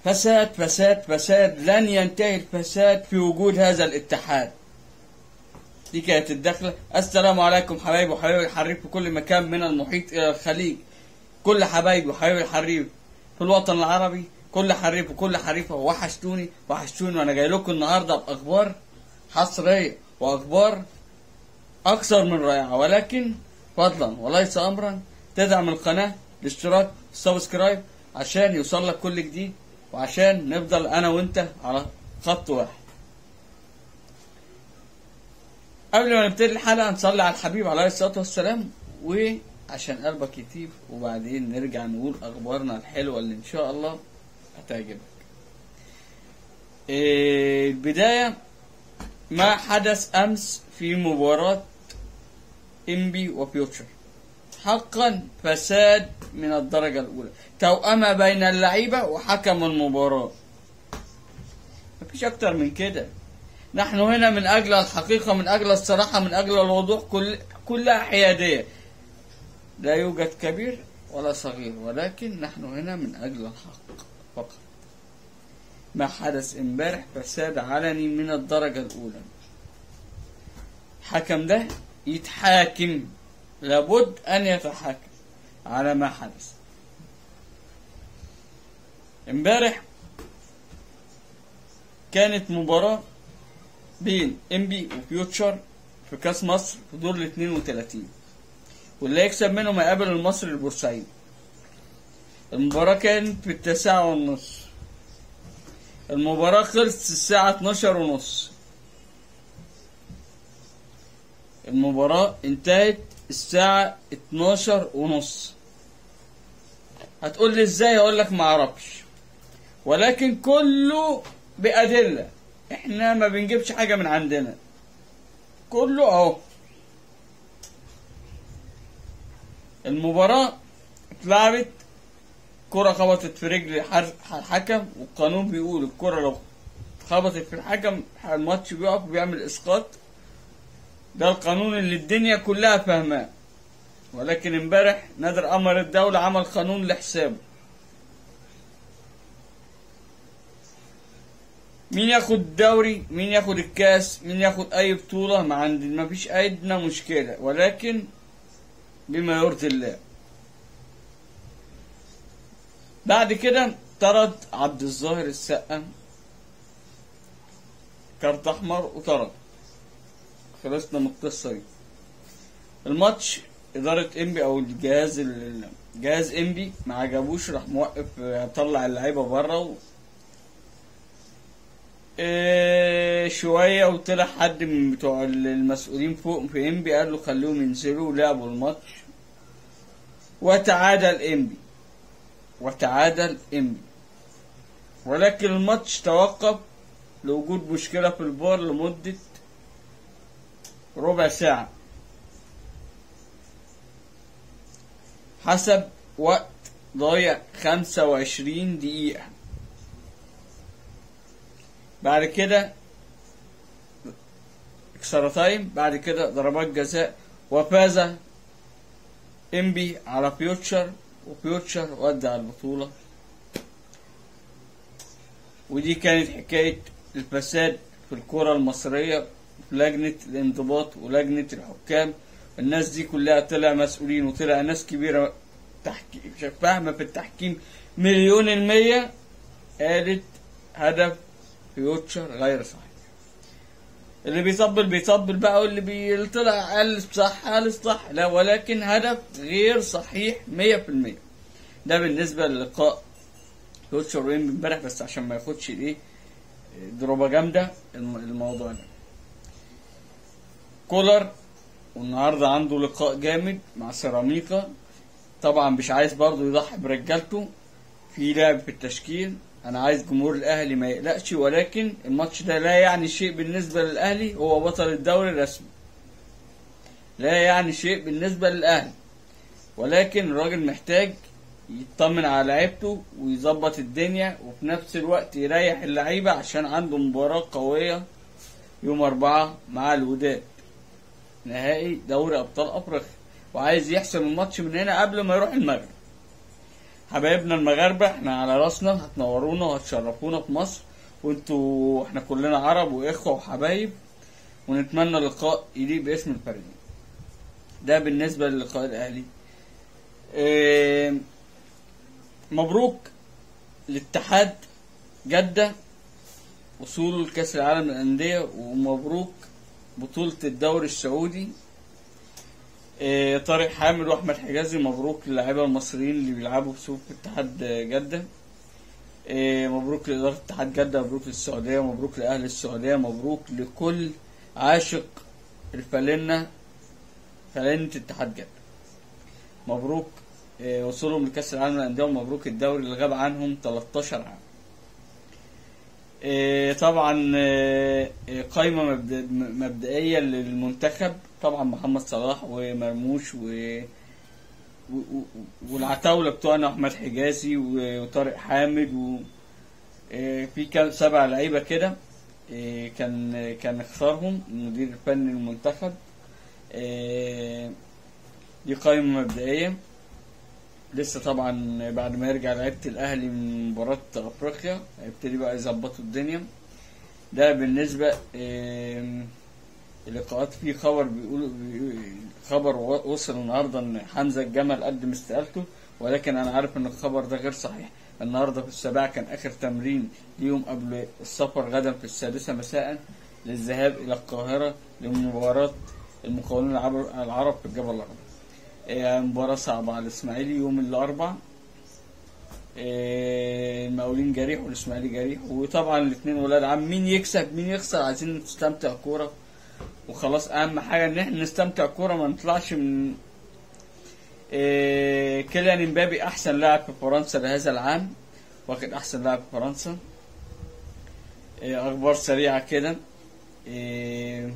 فساد فساد فساد لن ينتهي الفساد في وجود هذا الاتحاد دي كانت الدخلة السلام عليكم حبايبي وحبايبي الحريف في كل مكان من المحيط إلى الخليج كل حبايبي وحبايبي الحريف في الوطن العربي كل حريف وكل حريفة وحشتوني وحشتوني وأنا جاي لكم النهاردة بأخبار حصرية وأخبار أكثر من رائعة ولكن فضلا وليس أمرا تدعم القناة الاشتراك السبسكرايب عشان يوصل لك كل جديد وعشان نفضل أنا وأنت على خط واحد قبل ما نبتدي الحلقة نصلي على الحبيب عليه الصلاة والسلام وعشان قلبك يطيب وبعدين نرجع نقول أخبارنا الحلوة اللي إن شاء الله هتعجبك. إيه، البداية ما حدث أمس في مباراة إنبي وفيوتشر حقا فساد من الدرجة الأولى توأمة بين اللعيبة وحكم المباراة مفيش أكتر من كده نحن هنا من أجل الحقيقة من أجل الصراحة من أجل الوضوح كل كلها حيادية لا يوجد كبير ولا صغير ولكن نحن هنا من أجل الحق فقط ما حدث امبارح فساد علني من الدرجة الأولى الحكم ده يتحاكم لابد أن يتحاكم على ما حدث امبارح كانت مباراة بين انبي وفيوتشر في كاس مصر في دور ال 32 واللي يكسب منهم هيقابل المصري البورسعيد المباراة كانت في التاسعة والنص المباراة خلصت الساعة 12 ونص المباراة انتهت الساعة 12 ونص هتقول لي ازاي اقول لك معرفش ولكن كله بأدلة احنا ما بنجيبش حاجة من عندنا كله اهو المباراة اتلعبت كرة خبطت في رجل الحكم والقانون بيقول الكرة لو خبطت في الحكم الماتش بيقف بيعمل اسقاط ده القانون اللي الدنيا كلها فاهماه ولكن امبارح نادر امر الدولة عمل قانون لحسابه مين ياخد الدوري مين ياخد الكاس مين ياخد اي بطولة ما عندي ما فيش ادنى مشكلة ولكن بما يرضي الله بعد كده طرد عبد الظاهر السقا كارت احمر وطرد خلصنا من القصة دي الماتش إدارة إنبي أو الجهاز ال- جهاز إنبي ما عجبوش راح موقف طلع اللعيبة بره و... إيه شوية وطلع حد من بتوع المسؤولين فوق في إنبي قال له خلوهم ينزلوا ولعبوا الماتش وتعادل إنبي وتعادل إنبي ولكن الماتش توقف لوجود مشكلة في البار لمدة ربع ساعة حسب وقت ضايع خمسة وعشرين دقيقة بعد كده اكسترا تايم بعد كده ضربات جزاء وفاز انبي على فيوتشر وفيوتشر ودع البطولة ودي كانت حكاية الفساد في الكرة المصرية في لجنة الانضباط ولجنة الحكام الناس دي كلها طلع مسؤولين وطلع ناس كبيرة تحكي فاهمة في التحكيم مليون المية قالت هدف فيوتشر غير صحيح اللي بيطبل بيطبل بقى واللي بي- طلع قال صح قال صح لا ولكن هدف غير صحيح مية في المية ده بالنسبة للقاء فيوتشر وين امبارح بس عشان ما ياخدش الايه ضربة جامدة الم- الموضوع ده كولر والنهارده عنده لقاء جامد مع سيراميكا طبعا مش عايز برضه يضحي برجالته في لعب في التشكيل انا عايز جمهور الاهلي ما يقلقش ولكن الماتش ده لا يعني شيء بالنسبه للاهلي هو بطل الدوري الرسمي لا يعني شيء بالنسبه للاهلي ولكن الراجل محتاج يطمن على لعيبته ويظبط الدنيا وفي نفس الوقت يريح اللعيبه عشان عنده مباراه قويه يوم أربعة مع الوداد نهائي دوري أبطال أفريقيا وعايز يحسم الماتش من هنا قبل ما يروح المغرب حبايبنا المغاربة احنا على راسنا هتنورونا وهتشرفونا في مصر وانتوا احنا كلنا عرب واخوة وحبايب ونتمنى لقاء يليق باسم الفريق ده بالنسبة للقاء الاهلي اه مبروك لاتحاد جدة وصوله لكأس العالم للأندية ومبروك بطولة الدوري السعودي آه، طارق حامد واحمد حجازي مبروك للاعيبه المصريين اللي بيلعبوا في سوق اتحاد جده آه، مبروك لاداره اتحاد جده مبروك للسعوديه مبروك لاهل السعوديه مبروك لكل عاشق الفالنه فالنه اتحاد جده مبروك آه، وصولهم لكاس العالم للانديه ومبروك الدوري اللي غاب عنهم 13 عام آه، طبعا آه، آه، قائمة مبد- م- مبدئية للمنتخب طبعا محمد صلاح ومرموش و و- و- والعتاولة بتوعنا أحمد حجازي و- وطارق حامد و آه، في كام سبع لعيبة كده آه، كان كان اختارهم المدير الفني للمنتخب آه، دي قائمة مبدئية لسه طبعا بعد ما يرجع لعيبة الأهلي من مباراة أفريقيا هيبتدي بقى يظبطوا الدنيا ده بالنسبة آم، اللقاءات في خبر بيقول بيقول- خبر و- وصل النهارده ان حمزة الجمل قدم استقالته ولكن انا عارف ان الخبر ده غير صحيح النهارده في السابعة كان اخر تمرين ليهم قبل السفر غدا في السادسة مساء للذهاب الى القاهرة لمباراة المقاولون العرب العرب في الجبل الاخضر آه، مباراة صعبة على الإسماعيلي يوم الأربع آه، المقاولين جريح والإسماعيلي جريح وطبعا الاثنين ولاد عم مين يكسب مين يخسر عايزين نستمتع كورة وخلاص أهم حاجة إن احنا نستمتع كورة ما نطلعش من آه، كيليان امبابي أحسن لاعب في فرنسا لهذا العام واخد أحسن لاعب في فرنسا آه، أخبار سريعة كده آه،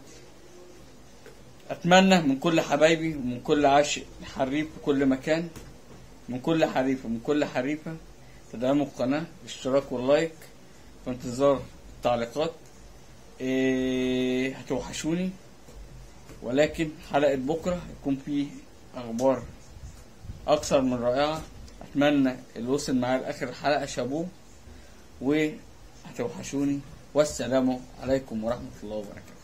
اتمنى من كل حبايبي ومن كل عاشق حريف في كل مكان من كل حريف ومن كل حريفة تدعموا القناة بالاشتراك واللايك في انتظار التعليقات إيه هتوحشوني ولكن حلقة بكرة هيكون فيه أخبار أكثر من رائعة أتمنى اللي وصل معايا لآخر الحلقة شابوه وهتوحشوني والسلام عليكم ورحمة الله وبركاته